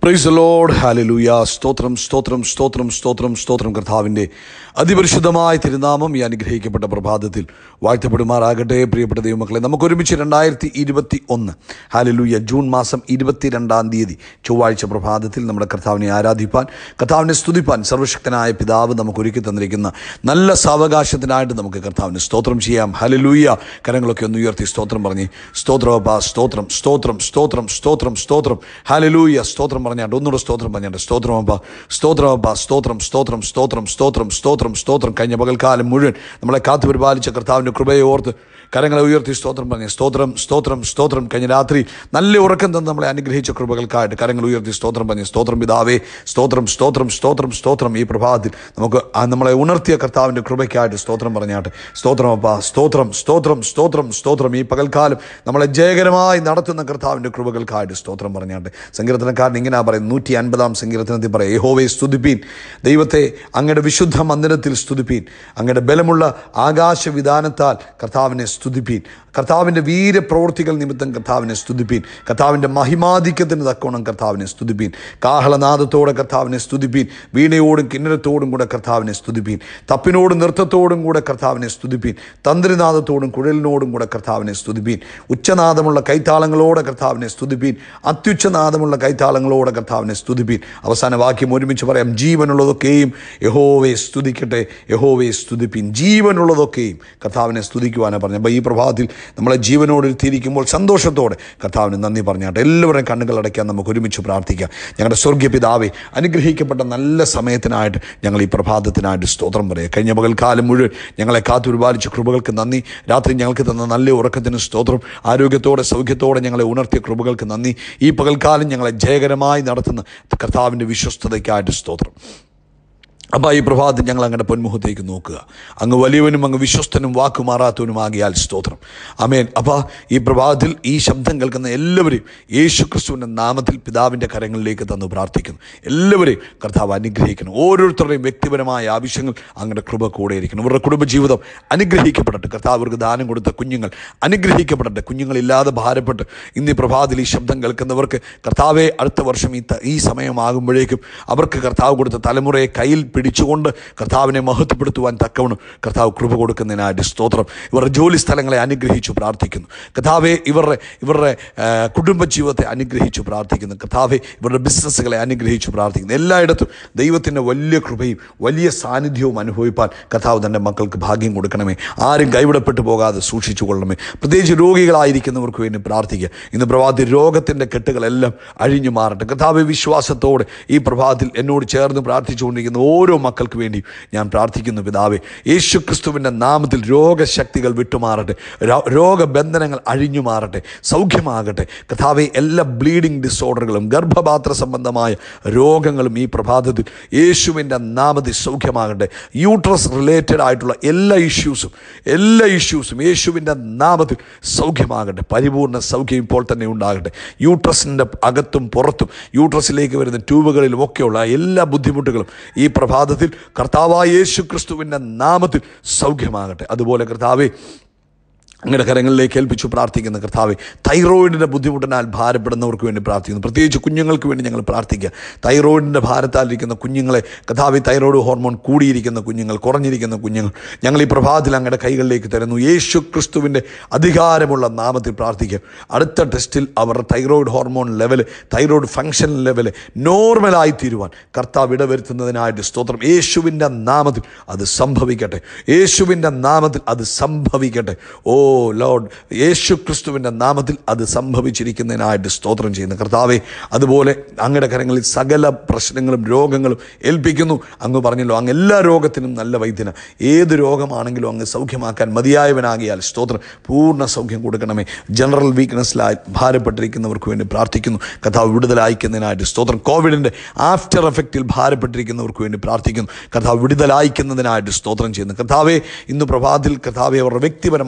price load hallelujah സ്തോത്രം സ്തോത്രം സ്തോത്രം സ്തോത്രം സ്തോത്രം കർത്താവിൻ്റെ അതിപരിശുദ്ധമായ തിരുനാമം ഈ അനുഗ്രഹിക്കപ്പെട്ട പ്രഭാതത്തിൽ വാഴ്ത്തപ്പെടുമാറാകട്ടെ പ്രിയപ്പെട്ട ദൈവമക്കളെ നമുക്ക് ഒരുമിച്ച് രണ്ടായിരത്തി ഇരുപത്തി ഒന്ന് ഹാലലൂയ ജൂൺ മാസം ഇരുപത്തിരണ്ടാം തീയതി ചൊവ്വാഴ്ച പ്രഭാതത്തിൽ നമ്മുടെ കർത്താവിനെ ആരാധിപ്പാൻ കർത്താവിനെ സ്തുതിപ്പാൻ സർവശക്തനായ പിതാവ് നമുക്ക് ഒരുക്കി തന്നിരിക്കുന്ന നല്ല സാവകാശത്തിനായിട്ട് നമുക്ക് കർത്താവിന് സ്തോത്രം ചെയ്യാം ഹലലൂയ കരങ്ങളൊക്കെ ഒന്ന് ഉയർത്തി സ്തോത്രം പറഞ്ഞ് സ്തോത്രമപ്പാ സ്തോത്രം സ്തോത്രം സ്തോത്രം സ്തോത്രം സ്തോത്രം ഹലലൂയ സ്തോത്രം പറഞ്ഞാണ്ട് ഒന്നുകൂടെ സ്തോത്രം പറഞ്ഞാണ്ട് സ്തോത്രമപ്പ സ്തോത്രമപ്പ സ്തോത്രം സ്തോത്രം സ്തോത്രം സ്തോത്രം സ്തോത്രം സ്തോത്രം കഴിഞ്ഞ പകൽക്കാലം മുഴുവൻ നമ്മളെ കാത്തു പരിപാലിച്ച കർത്താവിൻ്റെ കൃപയെ ഓർത്ത് കരങ്ങളെ ഉയർത്തി സ്തോത്രം പറഞ്ഞ് സ്തോത്രം സ്തോത്രം സ്തോത്രം കഴിഞ്ഞ രാത്രി നല്ല ഉറക്കം തന്ന് നമ്മളെ അനുഗ്രഹിച്ച കൃപകൾക്കായിട്ട് കരങ്ങൾ ഉയർത്തി സ്തോത്രം പറഞ്ഞ് സ്തോത്രം പിതാവേ സ്തോത്രം സ്തോത്രം സ്തോത്രം സ്തോത്രം ഈ പ്രഭാതത്തിൽ നമുക്ക് ആ നമ്മളെ ഉണർത്തിയ കർത്താവിൻ്റെ കൃപയ്ക്കായിട്ട് സ്തോത്രം പറഞ്ഞാട്ട് സ്തോത്രം അപ്പ സ്തോത്രം സ്തോത്രം സ്തോത്രം സ്തോത്രം ഈ പകൽക്കാലം നമ്മളെ ജയകരമായി നടത്തുന്ന കർത്താവിൻ്റെ കൃപകൾക്കായിട്ട് സ്തോത്രം പറഞ്ഞാട്ട് സങ്കീർത്തനക്കാരൻ ഇങ്ങനെ പറയും നൂറ്റി അൻപതാം സങ്കീർത്തനത്തിൽ പറയും യഹോവയെ സ്തുതിപ്പീൻ ദൈവത്തെ അങ്ങയുടെ വിശുദ്ധ മന്ദിരത്തിൽ സ്തുതിപ്പീൻ അങ്ങയുടെ ബലമുള്ള ആകാശവിധാനത്താൽ കർത്താവിനെ സ്തുതിപ്പീൻ കർത്താവിൻ്റെ വീരപ്രവൃത്തികൾ നിമിത്തം കർത്താവിനെ സ്തുതിപ്പീൻ കർത്താവിൻ്റെ മഹിമാധിക്യത്തിന് തക്കോണം കർത്താവിനെ സ്തുതിപ്പീൻ കാഹളനാദത്തോടെ കർത്താവിനെ സ്തുതിപ്പീൻ വീണയോടും കിന്നരത്തോടും കൂടെ കർത്താവിനെ സ്തുതിപ്പീൻ തപ്പിനോടും നൃത്തത്തോടും കൂടെ കർത്താവിനെ സ്തുതിപ്പീൻ തന്ത്രിനാദത്തോടും കുഴലിനോടും കൂടെ കർത്താവിനെ സ്തുതിപ്പീൻ ഉച്ചനാദമുള്ള കൈത്താളങ്ങളോടെ കർത്താവിനെ സ്തുതിപ്പീൻ അത്യുച്ചനാദമുള്ള കൈത്താളങ്ങളോടെ കർത്താവിനെ സ്തുതിപ്പീൻ അവസാന വാക്യം ഒരുമിച്ച് പറയാം ജീവനുള്ളതൊക്കെയും യഹോവയെ സ്തുതിക്കട്ടെ യഹോവയെ സ്തുതിപ്പീൻ ജീവനുള്ളതൊക്കെയും കർത്താവിനെ സ്തുതിക്കുവാനാണ് പറഞ്ഞത് അപ്പോൾ ഈ പ്രഭാതത്തിൽ നമ്മളെ ജീവനോട് തിരിക്കുമ്പോൾ സന്തോഷത്തോടെ കർത്താവിന് നന്ദി പറഞ്ഞാട്ട് എല്ലാവരുടെയും കണ്ണുകൾ അടയ്ക്കാൻ നമുക്ക് ഒരുമിച്ച് പ്രാർത്ഥിക്കാം ഞങ്ങളുടെ സ്വർഗീയ പിതാവെ അനുഗ്രഹിക്കപ്പെട്ട നല്ല സമയത്തിനായിട്ട് ഞങ്ങൾ ഈ പ്രഭാതത്തിനായിട്ട് സ്തോത്രം പറയുക കഴിഞ്ഞ പകൽക്കാലം മുഴുവൻ ഞങ്ങളെ കാത്തുരുപാലിച്ച കൃപകൾക്ക് നന്ദി രാത്രി ഞങ്ങൾക്ക് തന്ന നല്ല ഉറക്കത്തിന് സ്തോത്രം ആരോഗ്യത്തോടെ സൗഖ്യത്തോടെ ഞങ്ങളെ ഉണർത്തിയ കൃപകൾക്ക് നന്ദി ഈ പകൽക്കാലം ഞങ്ങളെ ജയകരമായി നടത്തുന്ന കർത്താവിൻ്റെ വിശ്വസ്തതയ്ക്കായിട്ട് സ്തോത്രം അപ്പോൾ ഈ പ്രഭാതത്തിൽ ഞങ്ങൾ അങ്ങയുടെ പൊന്മുഖത്തേക്ക് നോക്കുക അങ്ങ് വലിയവനും അങ്ങ് വിശ്വസ്തനും വാക്കുമാറാത്തവനുമാകിയാൽ സ്തോത്രം അമേൻ അപ്പോൾ ഈ പ്രഭാതത്തിൽ ഈ ശബ്ദം കേൾക്കുന്ന എല്ലാവരെയും യേശു ക്രിസ്തുവിൻ്റെ നാമത്തിൽ പിതാവിൻ്റെ കരങ്ങളിലേക്ക് തന്നു പ്രാർത്ഥിക്കുന്നു എല്ലാവരെയും കർത്താവ് അനുഗ്രഹിക്കണം ഓരോരുത്തരുടെയും വ്യക്തിപരമായ ആവശ്യങ്ങൾ അങ്ങയുടെ കൃപ കൂടെ ഇരിക്കണം ഇവരുടെ കുടുംബജീവിതം അനുഗ്രഹിക്കപ്പെടട്ടെ കർത്താവ് അവർക്ക് ദാനം കൊടുത്ത കുഞ്ഞുങ്ങൾ അനുഗ്രഹിക്കപ്പെടട്ടെ കുഞ്ഞുങ്ങളില്ലാതെ ഭാരപ്പെട്ട് ഇന്ന് ഈ പ്രഭാതത്തിൽ ഈ ശബ്ദം കേൾക്കുന്നവർക്ക് കർത്താവെ അടുത്ത വർഷം ഈ ത- ഈ സമയമാകുമ്പോഴേക്കും അവർക്ക് കർത്താവ് കൊടുത്ത തലമുറയെ കയ്യിൽ പിടിച്ചുകൊണ്ട് കർത്താവിനെ മഹത്വപ്പെടുത്തുവാൻ തക്കവണ്ണം കർത്താവ് കൃപ കൊടുക്കുന്നതിനായിട്ട് സ്തോത്രം ഇവരുടെ ജോലി സ്ഥലങ്ങളെ അനുഗ്രഹിച്ചു പ്രാർത്ഥിക്കുന്നു കർത്താവെ ഇവരുടെ ഇവരുടെ ആ, കുടുംബജീവിതത്തെ അനുഗ്രഹിച്ചു പ്രാർത്ഥിക്കുന്നു കർത്താവെ ഇവരുടെ ബിസിനസ്സുകളെ അനുഗ്രഹിച്ചു പ്രാർത്ഥിക്കുന്നു എല്ലായിടത്തും ദൈവത്തിൻ്റെ വലിയ കൃപയും വലിയ സാന്നിധ്യവും അനുഭവിപ്പാൻ കർത്താവ് തൻ്റെ മക്കൾക്ക് ഭാഗ്യം കൊടുക്കണമേ ആരും കൈവിടപ്പെട്ടു പോകാതെ സൂക്ഷിച്ചു കൊള്ളണമേ പ്രത്യേകിച്ച് രോഗികളായിരിക്കുന്നവർക്ക് വേണ്ടി പ്രാർത്ഥിക്കുക ഇന്ന് പ്രഭാതത്തിൽ രോഗത്തിൻ്റെ കെട്ടുകളെല്ലാം അഴിഞ്ഞു മാറട്ടെ കർത്താവ് വിശ്വാസത്തോടെ ഈ പ്രഭാതത്തിൽ എന്നോട് ചേർന്ന് പ്രാർത്ഥിച്ചുകൊണ്ടിരിക്കുന്ന ഓരോ മക്കൾക്ക് വേണ്ടി ഞാൻ പ്രാർത്ഥിക്കുന്നു പിതാവേ യേശു ക്രിസ്തുവിൻ്റെ നാമത്തിൽ രോഗശക്തികൾ വിട്ടുമാറട്ടെ രോ- രോഗബന്ധനങ്ങൾ അഴിഞ്ഞു മാറട്ടെ സൗഖ്യമാകട്ടെ കഥാവെ എല്ലാ ബ്ലീഡിംഗ് ഡിസോർഡറുകളും ഗർഭപാത്ര സംബന്ധമായ രോഗങ്ങളും ഈ പ്രഭാതത്തിൽ യേശുവിൻ്റെ നാമത്തിൽ സൗഖ്യമാകട്ടെ യൂട്രസ് റിലേറ്റഡ് ആയിട്ടുള്ള എല്ലാ ഇഷ്യൂസും എല്ലാ ഇഷ്യൂസും യേശുവിൻ്റെ നാമത്തിൽ സൗഖ്യമാകട്ടെ പരിപൂർണ്ണ സൗഖ്യം ഇപ്പോൾ തന്നെ ഉണ്ടാകട്ടെ യൂട്രസിൻ്റെ അകത്തും പുറത്തും യൂട്രസിലേക്ക് വരുന്ന ട്യൂബുകളിലും ഒക്കെയുള്ള എല്ലാ ബുദ്ധിമുട്ടുകളും ഈ പ്രഭാതത്തിൽ കർത്താവായ യേശു ക്രിസ്തുവിൻ്റെ നാമത്തിൽ സൗഖ്യമാകട്ടെ അതുപോലെ കർത്താവെ അങ്ങയുടെ കരങ്ങളിലേക്ക് ഏൽപ്പിച്ചു പ്രാർത്ഥിക്കുന്ന കർത്താവെ തൈറോയിഡിൻ്റെ ബുദ്ധിമുട്ടിനാൽ ഭാരപ്പെടുന്നവർക്ക് വേണ്ടി പ്രാർത്ഥിക്കുന്നു പ്രത്യേകിച്ച് കുഞ്ഞുങ്ങൾക്ക് വേണ്ടി ഞങ്ങൾ പ്രാർത്ഥിക്കുക തൈറോയിഡിൻ്റെ ഭാരത്താലിരിക്കുന്ന കുഞ്ഞുങ്ങളെ കർത്താവെ തൈറോയ്ഡ് ഹോർമോൺ കൂടിയിരിക്കുന്ന കുഞ്ഞുങ്ങൾ കുറഞ്ഞിരിക്കുന്ന കുഞ്ഞുങ്ങൾ ഞങ്ങൾ ഈ പ്രഭാതത്തിൽ അങ്ങയുടെ കൈകളിലേക്ക് തരുന്നു യേശു ക്രിസ്തുവിൻ്റെ അധികാരമുള്ള നാമത്തിൽ പ്രാർത്ഥിക്കുക അടുത്ത ടെസ്റ്റിൽ അവരുടെ thyroid hormone level thyroid function level നോർമലായി തീരുവാൻ കർത്താവ് ഇടവരുത്തുന്നതിനായിട്ട് സ്തോത്രം യേശുവിൻ്റെ നാമത്തിൽ അത് സംഭവിക്കട്ടെ യേശുവിൻ്റെ നാമത്തിൽ അത് സംഭവിക്കട്ടെ ഓ ലോഡ് യേശു ക്രിസ്തുവിൻ്റെ നാമത്തിൽ അത് സംഭവിച്ചിരിക്കുന്നതിനായിട്ട് സ്തോത്രം ചെയ്യുന്നു കർത്താവെ അതുപോലെ അങ്ങയുടെ കരങ്ങളിൽ സകല പ്രശ്നങ്ങളും രോഗങ്ങളും ഏൽപ്പിക്കുന്നു അങ്ങ് പറഞ്ഞല്ലോ അങ്ങ് എല്ലാ രോഗത്തിനും നല്ല വൈദ്യന ഏത് രോഗമാണെങ്കിലും അങ്ങ് സൗഖ്യമാക്കാൻ മതിയായവനാകിയാൽ സ്തോത്രം പൂർണ്ണ സൗഖ്യം കൊടുക്കണമേ ജനറൽ വീക്ക്നെസ്സിലായി ഭാരപ്പെട്ടിരിക്കുന്നവർക്ക് വേണ്ടി പ്രാർത്ഥിക്കുന്നു കർത്താവ് വിടുതലായിക്കുന്നതിനായിട്ട് സ്തോത്രം കോവിഡിൻ്റെ ആഫ്റ്റർ എഫക്റ്റിൽ ഭാരപ്പെട്ടിരിക്കുന്നവർക്ക് വേണ്ടി പ്രാർത്ഥിക്കുന്നു കർത്താവ് വിടുതലായിക്കുന്നതിനായിട്ട് സ്തോത്രം ചെയ്യുന്നു കർത്താവെ ഇന്ന് പ്രഭാതത്തിൽ കർത്താവെ അവരുടെ വ്യക്തിപരമായ ചില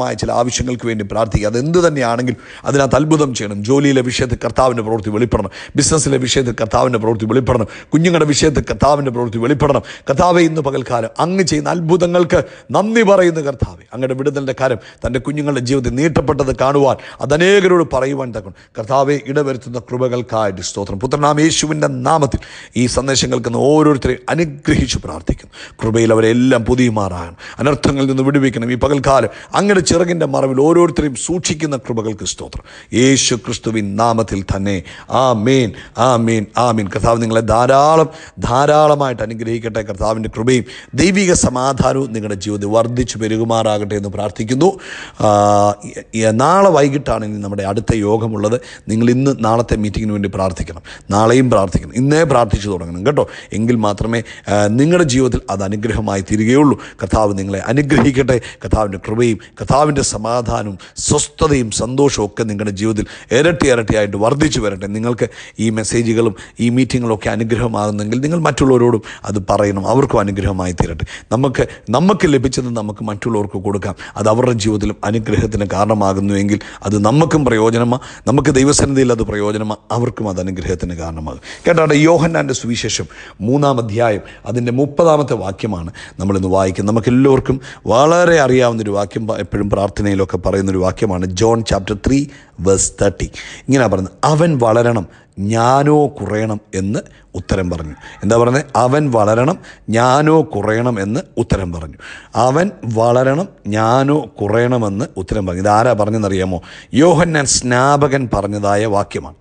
ആവശ്യങ്ങൾക്ക് വേണ്ടി പ്രാർത്ഥിക്കുക അതെന്ത് തന്നെയാണെങ്കിലും അതിനകത്ത് അത്ഭുതം ചെയ്യണം ജോലിയിലെ വിഷയത്തിൽ കർത്താവിൻ്റെ പ്രവൃത്തി വെളിപ്പെടണം ബിസിനസ്സിലെ വിഷയത്തിൽ കർത്താവിൻ്റെ പ്രവൃത്തി വെളിപ്പെടണം കുഞ്ഞുങ്ങളുടെ വിഷയത്തിൽ കർത്താവിൻ്റെ പ്രവൃത്തി വെളിപ്പെടണം കർത്താവെ ഇന്ന് പകൽക്കാലം അങ്ങ് ചെയ്യുന്ന അത്ഭുതങ്ങൾക്ക് നന്ദി പറയുന്ന കർത്താവെ അങ്ങയുടെ വിടുതലിൻ്റെ കാര്യം തൻ്റെ കുഞ്ഞുങ്ങളുടെ ജീവിതത്തിൽ നീട്ടപ്പെട്ടത് കാണുവാൻ അത് അനേകരോട് പറയുവാൻ തക്കണം കർത്താവെ ഇടവരുത്തുന്ന കൃപകൾക്കായിട്ട് സ്തോത്രം പുത്രനാം യേശുവിൻ്റെ നാമത്തിൽ ഈ സന്ദേശം കേൾക്കുന്ന ഓരോരുത്തരെയും അനുഗ്രഹിച്ച് പ്രാർത്ഥിക്കുന്നു കൃപയിൽ അവരെല്ലാം പുതിയമാറാകണം അനർത്ഥങ്ങളിൽ നിന്ന് വിടുവിക്കണം ഈ പകൽക്കാലം അങ്ങയുടെ ചിറകിൻ്റെ മറവിൽ ഓരോരുത്തരെയും സൂക്ഷിക്കുന്ന കൃപകൾക്ക് സ്തോത്രം യേശു ക്രിസ്തുവിൻ നാമത്തിൽ തന്നെ ആ മീൻ ആ മീൻ ആ മീൻ കർത്താവ് നിങ്ങളെ ധാരാളം ധാരാളമായിട്ട് അനുഗ്രഹിക്കട്ടെ കർത്താവിൻ്റെ കൃപയും ദൈവിക സമാധാനവും നിങ്ങളുടെ ജീവിതത്തിൽ വർദ്ധിച്ചു പെരുകുമാറാകട്ടെ എന്ന് പ്രാർത്ഥിക്കുന്നു ആ, ഈ- ഈ നാളെ വൈകിട്ടാണ് ഇനി നമ്മുടെ അടുത്ത യോഗമുള്ളത് നിങ്ങൾ ഇന്ന് നാളത്തെ മീറ്റിങ്ങിന് വേണ്ടി പ്രാർത്ഥിക്കണം നാളെയും പ്രാർത്ഥിക്കണം ഇന്നേ പ്രാർത്ഥിച്ചു തുടങ്ങണം കേട്ടോ എങ്കിൽ മാത്രമേ ആ, നിങ്ങളുടെ ജീവിതത്തിൽ അത് അനുഗ്രഹമായി തീരുകയുള്ളൂ കർത്താവ് നിങ്ങളെ അനുഗ്രഹിക്കട്ടെ കർത്താവിൻ്റെ കൃപയും കർത്താവിൻ്റെ സമാധാനവും സ്വസ്ഥതയും സന്തോഷവും ഒക്കെ നിങ്ങളുടെ ജീവിതത്തിൽ ഇരട്ടി ഇരട്ടിയായിട്ട് വർദ്ധിച്ചു വരട്ടെ നിങ്ങൾക്ക് ഈ മെസ്സേജുകളും ഈ മീറ്റിങ്ങുകളും ഒക്കെ അനുഗ്രഹമാകുന്നെങ്കിൽ നിങ്ങൾ മറ്റുള്ളവരോടും അത് പറയണം അവർക്കും അനുഗ്രഹമായി തീരട്ടെ നമുക്ക് നമുക്ക് ലഭിച്ചത് നമുക്ക് മറ്റുള്ളവർക്ക് കൊടുക്കാം അത് അവരുടെ ജീവിതത്തിലും അനുഗ്രഹത്തിന് കാരണമാകുന്നുവെങ്കിൽ അത് നമുക്കും പ്രയോജനമാണ് നമുക്ക് ദൈവസന്നിധിയിൽ അത് പ്രയോജനമാണ് അവർക്കും അത് അനുഗ്രഹത്തിന് കാരണമാകും കേട്ടാണ് യോഹന്നാൻ്റെ സുവിശേഷം മൂന്നാം അധ്യായം അതിൻ്റെ മുപ്പതാമത്തെ വാക്യമാണ് നമ്മളിന്ന് വായിക്കുന്നത് നമുക്ക് എല്ലാവർക്കും വളരെ അറിയാവുന്നൊരു വാക്യം പ- എപ്പോഴും പ്രാർത്ഥനയിലൊക്കെ പറയുന്നൊരു വാക്യമാണ് John chapter three verse thirty ഇങ്ങനെ പറയുന്നത് അവൻ വളരണം ഞാനോ കുറയണം എന്ന് ഉത്തരം പറഞ്ഞു എന്താ പറയുന്നത് അവൻ വളരണം ഞാനോ കുറയണം എന്ന് ഉത്തരം പറഞ്ഞു അവൻ വളരണം ഞാനോ കുറയണമെന്ന് ഉത്തരം പറഞ്ഞു ഇതാരാ പറഞ്ഞെന്നറിയാമോ യോഹന്നാൻ സ്നാപകൻ പറഞ്ഞതായ വാക്യമാണ്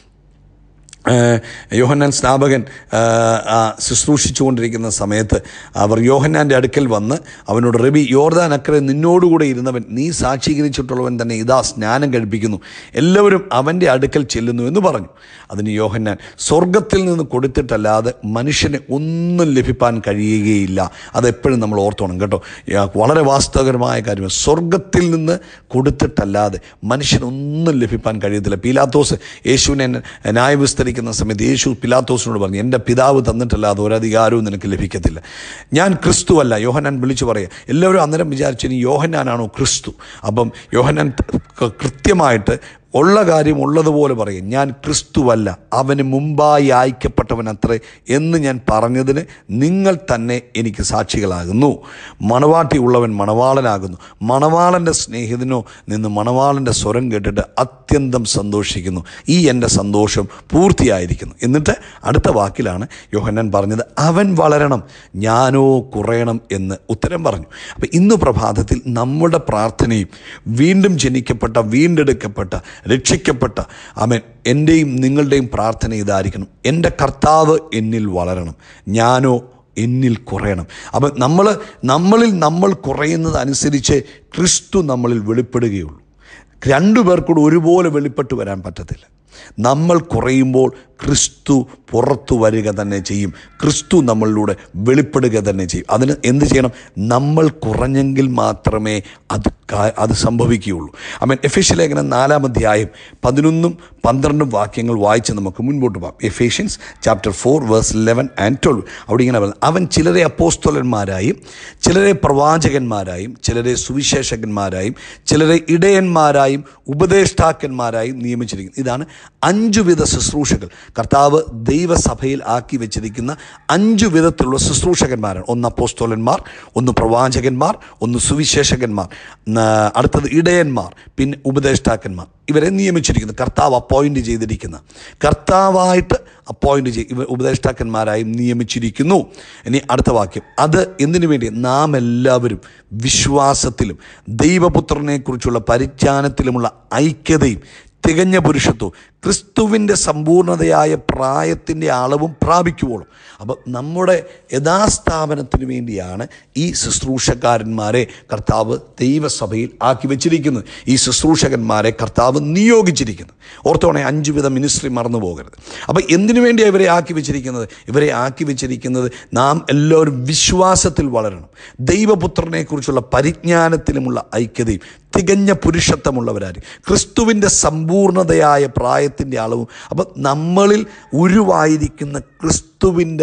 ഏഹ് യോഹന്നാൻ സ്നാപകൻ ഏഹ്, ആ, ശുശ്രൂഷിച്ചുകൊണ്ടിരിക്കുന്ന സമയത്ത് അവർ യോഹന്നാൻ്റെ അടുക്കൽ വന്ന് അവനോട് റബി യോർദാൻ അക്കരെ നിന്നോടുകൂടെ ഇരുന്നവൻ നീ സാക്ഷീകരിച്ചിട്ടുള്ളവൻ തന്നെ ഇതാ സ്നാനം കഴിപ്പിക്കുന്നു എല്ലാവരും അവൻ്റെ അടുക്കൽ ചെല്ലുന്നു എന്ന് പറഞ്ഞു അതിന് യോഹന്നാൻ സ്വർഗത്തിൽ നിന്ന് കൊടുത്തിട്ടല്ലാതെ മനുഷ്യന് ഒന്നും ലഭിപ്പാൻ കഴിയുകയില്ല അതെപ്പോഴും നമ്മൾ ഓർത്തോണം കേട്ടോ യാ- വളരെ വാസ്തവകരമായ കാര്യമാണ് സ്വർഗത്തിൽ നിന്ന് കൊടുത്തിട്ടല്ലാതെ മനുഷ്യനൊന്നും ലഭിപ്പാൻ കഴിയത്തില്ല പീലാത്തോസ് യേശുവിനെ ന്യായം വിസ്തരിക്കുന്ന സമയത്ത് യേശു പിലാത്തോസിനോട് പറഞ്ഞു എൻ്റെ പിതാവ് തന്നിട്ടല്ലാതെ ഒരധികാരവും നിനക്ക് ലഭിക്കത്തില്ല ഞാൻ ക്രിസ്തുവല്ല യോഹനാൻ വിളിച്ചു പറയുക എല്ലാവരും അന്നേരം വിചാരിച്ചു ഇനി യോഹനാനാണോ ക്രിസ്തു അപ്പം യോഹനാൻ ക- കൃത്യമായിട്ട് ഉള്ള കാര്യം ഉള്ളതുപോലെ പറയും ഞാൻ ക്രിസ്തുവല്ല അവന് മുമ്പായി അയക്കപ്പെട്ടവൻ അത്രേ എന്ന് ഞാൻ പറഞ്ഞതിന് നിങ്ങൾ തന്നെ എനിക്ക് സാക്ഷികളാകുന്നു മണവാട്ടി ഉള്ളവൻ മണവാളനാകുന്നു മണവാളൻ്റെ സ്നേഹിതനോ നിന്ന് മണവാളൻ്റെ സ്വരം കേട്ടിട്ട് അത്യന്തം സന്തോഷിക്കുന്നു ഈ എൻ്റെ സന്തോഷം പൂർത്തിയായിരിക്കുന്നു എന്നിട്ട് അടുത്ത വാക്കിലാണ് യോഹന്നാൻ പറഞ്ഞത് അവൻ വളരണം ഞാനോ കുറയണം എന്ന് ഉത്തരം പറഞ്ഞു അപ്പം ഇന്ന് പ്രഭാതത്തിൽ നമ്മുടെ പ്രാർത്ഥനയും വീണ്ടും ജനിക്കപ്പെട്ട വീണ്ടെടുക്കപ്പെട്ട രക്ഷിക്കപ്പെട്ട അവൻ എൻ്റെയും നിങ്ങളുടെയും പ്രാർത്ഥന ഇതായിരിക്കണം എൻ്റെ കർത്താവ് എന്നിൽ വളരണം ഞാനോ എന്നിൽ കുറയണം അപ്പം നമ്മൾ നമ്മളിൽ നമ്മൾ കുറയുന്നത് അനുസരിച്ച് ക്രിസ്തു നമ്മളിൽ വെളിപ്പെടുകയുള്ളൂ രണ്ടു പേർക്കൂടെ ഒരുപോലെ വെളിപ്പെട്ട് വരാൻ പറ്റത്തില്ല നമ്മൾ കുറയുമ്പോൾ ക്രിസ്തു പുറത്തു വരിക തന്നെ ചെയ്യും ക്രിസ്തു നമ്മളിലൂടെ വെളിപ്പെടുക തന്നെ ചെയ്യും അതിന് എന്ത് ചെയ്യണം നമ്മൾ കുറഞ്ഞെങ്കിൽ മാത്രമേ അത് കാ- അത് സംഭവിക്കുകയുള്ളൂ അവൻ എഫേഷ്യ ലേഖനം നാലാം അധ്യായം പതിനൊന്നും പന്ത്രണ്ടും വാക്യങ്ങൾ വായിച്ച് നമുക്ക് മുൻപോട്ട് പോകാം Ephesians chapter four verse eleven and twelve അവിടെ ഇങ്ങനെ പറയുന്നത് അവൻ ചിലരെ അപ്പോസ്തോലന്മാരായും ചിലരെ പ്രവാചകന്മാരായും ചിലരെ സുവിശേഷകന്മാരായും ചിലരെ ഇടയന്മാരായും ഉപദേഷ്ടാക്കന്മാരായും നിയമിച്ചിരിക്കുന്നു ഇതാണ് അഞ്ചു വിധ ശുശ്രൂഷകൾ കർത്താവ് ദൈവസഭയിൽ ആക്കി വെച്ചിരിക്കുന്ന അഞ്ചു വിധത്തിലുള്ള ശുശ്രൂഷകന്മാരാണ് ഒന്ന് അപ്പോസ്തോലന്മാർ ഒന്ന് പ്രവാചകന്മാർ ഒന്ന് സുവിശേഷകന്മാർ ന- അടുത്തത് ഇടയന്മാർ പിന്നെ ഉപദേഷ്ടാക്കന്മാർ ഇവരെ നിയമിച്ചിരിക്കുന്നു കർത്താവ് അപ്പോയിൻ്റ് ചെയ്തിരിക്കുന്ന കർത്താവായിട്ട് അപ്പോയിൻ്റ് ചെയ്ത് ഇവ ഉപദേഷ്ടാക്കന്മാരായും നിയമിച്ചിരിക്കുന്നു ഇനി അടുത്ത വാക്യം അത് എന്തിനു വേണ്ടി നാം എല്ലാവരും വിശ്വാസത്തിലും ദൈവപുത്രനെക്കുറിച്ചുള്ള പരിജ്ഞാനത്തിലുമുള്ള ഐക്യതയും തികഞ്ഞ പുരുഷത്വവും ക്രിസ്തുവിൻ്റെ സമ്പൂർണതയായ പ്രായത്തിൻ്റെ അളവും പ്രാപിക്കുവോളും അപ്പം നമ്മുടെ യഥാസ്ഥാപനത്തിന് വേണ്ടിയാണ് ഈ ശുശ്രൂഷക്കാരന്മാരെ കർത്താവ് ദൈവസഭയിൽ ആക്കി വെച്ചിരിക്കുന്നത് ഈ ശുശ്രൂഷകന്മാരെ കർത്താവ് നിയോഗിച്ചിരിക്കുന്നത് ഓർത്തോണെ അഞ്ചു വിധ മിനിസ്ട്രി മറന്നു പോകരുത് അപ്പം എന്തിനു വേണ്ടിയാണ് ഇവരെ ആക്കി വെച്ചിരിക്കുന്നത് ഇവരെ ആക്കി വെച്ചിരിക്കുന്നത് നാം എല്ലാവരും വിശ്വാസത്തിൽ വളരണം ദൈവപുത്രനെക്കുറിച്ചുള്ള പരിജ്ഞാനത്തിലുമുള്ള ഐക്യതയും തികഞ്ഞ പുരുഷത്വമുള്ളവരായി ക്രിസ്തുവിൻ്റെ സമ്പൂർണതയായ പ്രായത്തിൻ്റെ അളവും അപ്പം നമ്മളിൽ ഉരുവായിരിക്കുന്ന ക്രിസ്തുവിൻ്റെ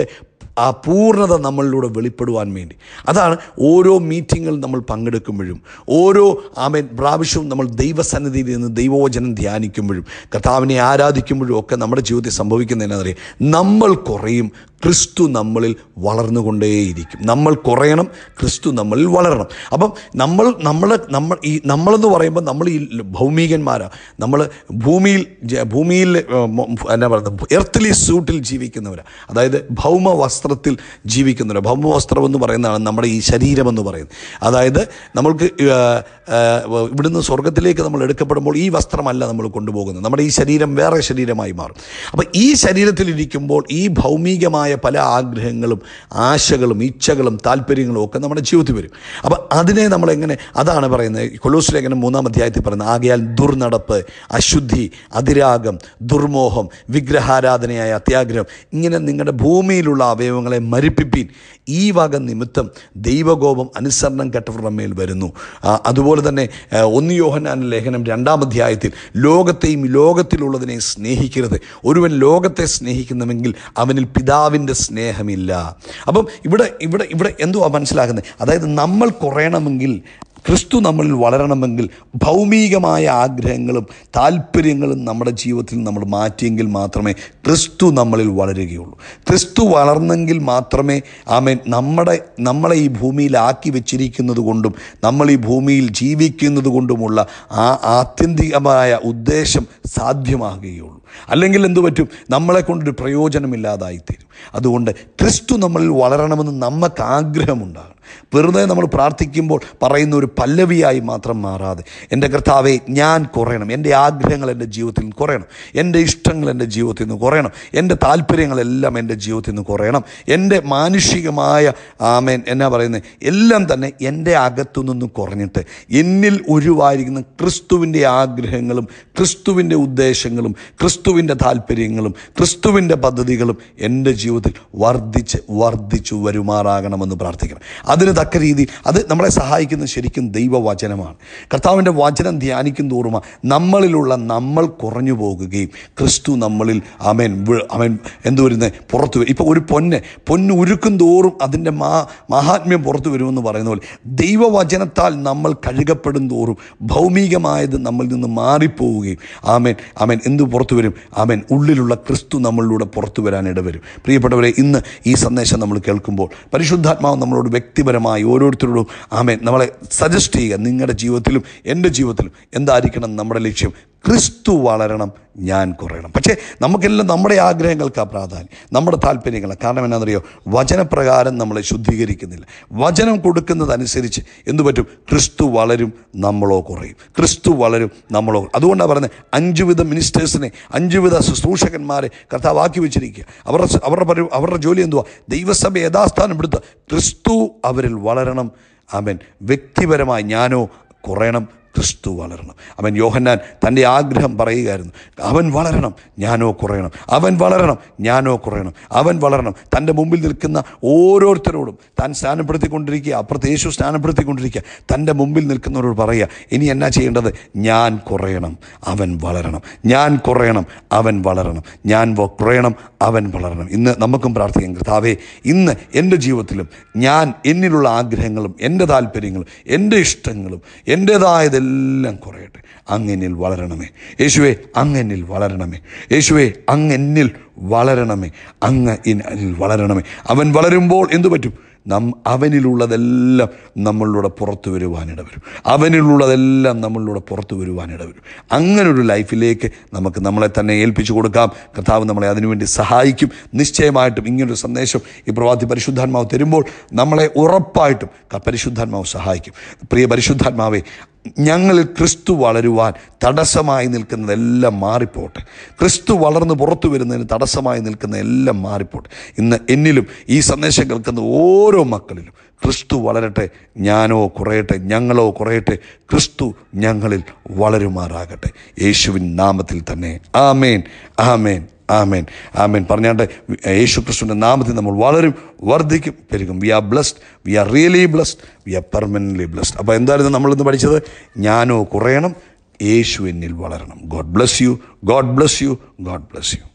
ആ പൂർണ്ണത നമ്മളിലൂടെ വെളിപ്പെടുവാൻ വേണ്ടി അതാണ് ഓരോ മീറ്റിങ്ങിൽ നമ്മൾ പങ്കെടുക്കുമ്പോഴും ഓരോ ആമേൻ പ്രാവശ്യവും നമ്മൾ ദൈവസന്നിധിയിൽ നിന്ന് ദൈവവചനം ധ്യാനിക്കുമ്പോഴും കർത്താവിനെ ആരാധിക്കുമ്പോഴും ഒക്കെ നമ്മുടെ ജീവിതത്തിൽ സംഭവിക്കുന്നതിനറിയാം നമ്മൾ കുറയും ക്രിസ്തു നമ്മളിൽ വളർന്നുകൊണ്ടേയിരിക്കും നമ്മൾ കുറയണം ക്രിസ്തു നമ്മളിൽ വളരണം അപ്പം നമ്മൾ നമ്മൾ നമ്മൾ ഈ നമ്മളെന്ന് പറയുമ്പോൾ നമ്മൾ ഈ ഭൗമികന്മാരാണ് നമ്മൾ ഭൂമിയിൽ ജ- ഭൂമിയിൽ ഏഹ്, മൊ- എന്നാ പറയുന്നത് എർത്തലി സൂട്ടിൽ ജീവിക്കുന്നവരാണ് അതായത് ഭൗമ വസ്ത്രത്തിൽ ജീവിക്കുന്നവരാണ് ഭൗമ വസ്ത്രം എന്ന് പറയുന്നതാണ് നമ്മുടെ ഈ ശരീരമെന്ന് പറയുന്നത് അതായത് നമ്മൾക്ക് ഏഹ്, ഏഹ്, ഇവിടുന്ന് സ്വർഗത്തിലേക്ക് നമ്മൾ എടുക്കപ്പെടുമ്പോൾ ഈ വസ്ത്രമല്ല നമ്മൾ കൊണ്ടുപോകുന്നത് നമ്മുടെ ഈ ശരീരം വേറെ ശരീരമായി മാറും അപ്പോൾ ഈ ശരീരത്തിലിരിക്കുമ്പോൾ ഈ ഭൗമികമായ പല ആഗ്രഹങ്ങളും ആശകളും ഇച്ഛകളും താല്പര്യങ്ങളും ഒക്കെ നമ്മുടെ ജീവിതത്തിൽ വരും അപ്പോൾ അതിനെ നമ്മൾ എങ്ങനെ അതാണ് പറയുന്നത് കൊലോസ് ലേഖനം മൂന്നാം അധ്യായത്തിൽ പറയുന്നത് ആകയാൽ ദുർനടപ്പ് അശുദ്ധി അതിരാഗം ദുർമോഹം വിഗ്രഹാരാധനയായ അത്യാഗ്രഹം ഇങ്ങനെ നിങ്ങളുടെ ഭൂമിയിലുള്ള അവയവങ്ങളെ മരിപ്പിപ്പീൻ ഈ വക നിമിത്തം ദൈവകോപം അനുസരണം കെട്ടവരുടെ മേൽ വരുന്നു ആ, അതുപോലെ തന്നെ ആ, ഒന്ന് യോഹന്നാൻ ലേഖനം രണ്ടാം അധ്യായത്തിൽ ലോകത്തെയും ലോകത്തിലുള്ളതിനെ സ്നേഹിക്കരുത് ഒരുവൻ ലോകത്തെ സ്നേഹിക്കുന്നുവെങ്കിൽ അവനിൽ പിതാവിൻ്റെ സ്നേഹമില്ല അപ്പം ഇവിടെ ഇവിടെ ഇവിടെ എന്തുവാ മനസ്സിലാക്കുന്നത് അതായത് നമ്മൾ കുറയണമെങ്കിൽ ക്രിസ്തു നമ്മളിൽ വളരണമെങ്കിൽ ഭൗമികമായ ആഗ്രഹങ്ങളും താല്പര്യങ്ങളും നമ്മുടെ ജീവിതത്തിൽ നമ്മൾ മാറ്റിയെങ്കിൽ മാത്രമേ ക്രിസ്തു നമ്മളിൽ വളരുകയുള്ളൂ ക്രിസ്തു വളർന്നെങ്കിൽ മാത്രമേ ആമേൻ നമ്മുടെ നമ്മളെ ഈ ഭൂമിയിലാക്കി വെച്ചിരിക്കുന്നത് കൊണ്ടും നമ്മൾ ഈ ഭൂമിയിൽ ജീവിക്കുന്നത് കൊണ്ടുമുള്ള ആ ആത്യന്തികമായ ഉദ്ദേശം സാധ്യമാകുകയുള്ളൂ അല്ലെങ്കിൽ എന്തു പറ്റും നമ്മളെ കൊണ്ടൊരു പ്രയോജനമില്ലാതായിത്തീരും അതുകൊണ്ട് ക്രിസ്തു നമ്മളിൽ വളരണമെന്ന് നമുക്ക് ആഗ്രഹമുണ്ടാകണം വെറുതെ നമ്മൾ പ്രാർത്ഥിക്കുമ്പോൾ പറയുന്ന ഒരു പല്ലവിയായി മാത്രം മാറാതെ എൻ്റെ കർത്താവെ ഞാൻ കുറയണം എൻ്റെ ആഗ്രഹങ്ങൾ എൻ്റെ ജീവിതത്തിൽ നിന്ന് കുറയണം എൻ്റെ ഇഷ്ടങ്ങൾ എൻ്റെ ജീവിതത്തിൽ നിന്ന് കുറയണം എൻ്റെ താല്പര്യങ്ങളെല്ലാം എൻ്റെ ജീവിതത്തിൽ നിന്ന് കുറയണം എൻ്റെ മാനുഷികമായ ആമേൻ എന്നാ പറയുന്നത് എല്ലാം തന്നെ എൻ്റെ അകത്തു നിന്ന് കുറഞ്ഞിട്ട് എന്നിൽ ഒഴിവായിരിക്കുന്ന ക്രിസ്തുവിൻ്റെ ആഗ്രഹങ്ങളും ക്രിസ്തുവിൻ്റെ ഉദ്ദേശങ്ങളും ക്രിസ്തുവിൻ്റെ താല്പര്യങ്ങളും ക്രിസ്തുവിൻ്റെ പദ്ധതികളും എൻ്റെ ജീവിതത്തിൽ വർദ്ധിച്ച് വർദ്ധിച്ചു വരുമാറാകണമെന്ന് പ്രാർത്ഥിക്കണം അതിന് തക്ക രീതിയിൽ അത് നമ്മളെ സഹായിക്കുന്ന ശരിക്കും ദൈവവചനമാണ് കർത്താവിൻ്റെ വചനം ധ്യാനിക്കും തോറുമ നമ്മളിലുള്ള നമ്മൾ കുറഞ്ഞു പോകുകയും ക്രിസ്തു നമ്മളിൽ അമേൻ അവൻ എന്തു വരുന്നത് പുറത്തു വരും ഇപ്പോൾ ഒരു പൊന്ന് പൊന്ന് ഉരുക്കും തോറും അതിൻ്റെ മാ മഹാത്മ്യം പുറത്തു വരുമെന്ന് പറയുന്ന പോലെ ദൈവവചനത്താൽ നമ്മൾ കഴുകപ്പെടും തോറും ഭൗമികമായത് നമ്മളിൽ നിന്ന് മാറിപ്പോവുകയും ആമേൻ ആമേൻ എന്തു പുറത്തു വരും ആമേൻ ഉള്ളിലുള്ള ക്രിസ്തു നമ്മളിലൂടെ പുറത്തു വരാൻ ഇടവരും പ്രിയപ്പെട്ടവരെ ഇന്ന് ഈ സന്ദേശം നമ്മൾ കേൾക്കുമ്പോൾ പരിശുദ്ധാത്മാവ് നമ്മളോട് വ്യക്തിപരമായി ഓരോരുത്തരോടും ആമേൻ നമ്മളെ സജസ്റ്റ് ചെയ്യുക നിങ്ങളുടെ ജീവിതത്തിലും എൻ്റെ ജീവിതത്തിലും എന്തായിരിക്കണം നമ്മുടെ ലക്ഷ്യം ക്രിസ്തു വളരണം ഞാൻ കുറയണം പക്ഷേ നമുക്കെല്ലാം നമ്മുടെ ആഗ്രഹങ്ങൾക്കാ പ്രാധാന്യം നമ്മുടെ താല്പര്യങ്ങൾ കാരണം എന്നാണെന്നറിയോ വചനപ്രകാരം നമ്മളെ ശുദ്ധീകരിക്കുന്നില്ല വചനം കൊടുക്കുന്നതനുസരിച്ച് എന്തു പറ്റും ക്രിസ്തു വളരും നമ്മളോ കുറയും ക്രിസ്തു വളരും നമ്മളോ അതുകൊണ്ടാണ് പറയുന്നത് അഞ്ചു വിധ മിനിസ്റ്റേഴ്സിനെ അഞ്ചു വിധ ശുശ്രൂഷകന്മാരെ കർത്താവാക്കി വെച്ചിരിക്കുക അവരുടെ അവരുടെ പരി അവരുടെ ജോലി എന്തുവാ ദൈവസഭ യഥാസ്ഥാനം എടുത്ത് ക്രിസ്തു അവരിൽ വളരണം അവൻ വ്യക്തിപരമായി ഞാനോ കുറയണം ക്രിസ്തു വളരണം അവൻ യോഹന്നാൻ തൻ്റെ ആഗ്രഹം പറയുകയായിരുന്നു അവൻ വളരണം ഞാനോ കുറയണം അവൻ വളരണം ഞാനോ കുറയണം അവൻ വളരണം തൻ്റെ മുമ്പിൽ നിൽക്കുന്ന ഓരോരുത്തരോടും താൻ സ്നാനപ്പെടുത്തിക്കൊണ്ടിരിക്കുക അപ്പുറത്ത് യേശു സ്നാനപ്പെടുത്തിക്കൊണ്ടിരിക്കുക തൻ്റെ മുമ്പിൽ നിൽക്കുന്നവരോട് പറയുക ഇനി എന്നാ ചെയ്യേണ്ടത് ഞാൻ കുറയണം അവൻ വളരണം ഞാൻ കുറയണം അവൻ വളരണം ഞാൻ വ- കുറയണം അവൻ വളരണം ഇന്ന് നമുക്കും പ്രാർത്ഥിക്കാം കർത്താവേ ഇന്ന് എൻ്റെ ജീവിതത്തിലും ഞാൻ എന്നിലുള്ള ആഗ്രഹങ്ങളും എൻ്റെ താല്പര്യങ്ങളും എൻ്റെ ഇഷ്ടങ്ങളും എൻ്റേതായതെല്ലാം കുറയട്ടെ അങ്ങെന്നിൽ വളരണമേ യേശുവെ അങ്ങെന്നിൽ വളരണമേ യേശുവെ അങ്ങെന്നിൽ വളരണമേ അങ്ങ് എന്നിൽ വളരണമേ അവൻ വളരുമ്പോൾ എന്തു പറ്റും നം അവനിലുള്ളതെല്ലാം നമ്മളിലൂടെ പുറത്തു വരുവാനിട വരും അവനിലുള്ളതെല്ലാം നമ്മളിലൂടെ പുറത്തു വരുവാനിട വരും അങ്ങനൊരു ലൈഫിലേക്ക് നമുക്ക് നമ്മളെ തന്നെ ഏൽപ്പിച്ചു കൊടുക്കാം കർത്താവ് നമ്മളെ അതിനുവേണ്ടി സഹായിക്കും നിശ്ചയമായിട്ടും ഇങ്ങനൊരു സന്ദേശം ഈ പ്രവാദി പരിശുദ്ധാത്മാവ് തരുമ്പോൾ നമ്മളെ ഉറപ്പായിട്ടും ക- പരിശുദ്ധാത്മാവ് സഹായിക്കും പ്രിയ പരിശുദ്ധാത്മാവെ ഞങ്ങളിൽ ക്രിസ്തു വളരുവാൻ തടസ്സമായി നിൽക്കുന്നതെല്ലാം മാറിപ്പോട്ടെ ക്രിസ്തു വളർന്ന് പുറത്തു വരുന്നതിന് തടസ്സമായി നിൽക്കുന്ന എല്ലാം മാറിപ്പോട്ടെ ഇന്ന് എന്നിലും ഈ സന്ദേശം കേൾക്കുന്ന ഓരോ മക്കളിലും ക്രിസ്തു വളരട്ടെ ഞാനോ കുറയട്ടെ ഞങ്ങളോ കുറയട്ടെ ക്രിസ്തു ഞങ്ങളിൽ വളരുമാറാകട്ടെ യേശുവിൻ നാമത്തിൽ തന്നെ ആമേൻ ആമേൻ ആമേൻ ആമേൻ പറഞ്ഞാണ്ട് യേശു ക്രിസ്തുവിൻ്റെ നാമത്തിൽ നമ്മൾ വളരും വർദ്ധിക്കും പെരുകും we are blessed we are really blessed we are permanently blessed അപ്പോൾ എന്തായിരുന്നു നമ്മളിന്ന് പഠിച്ചത് ഞാനോ കുറയണം യേശു എന്നിൽ വളരണം God bless you God bless you God bless U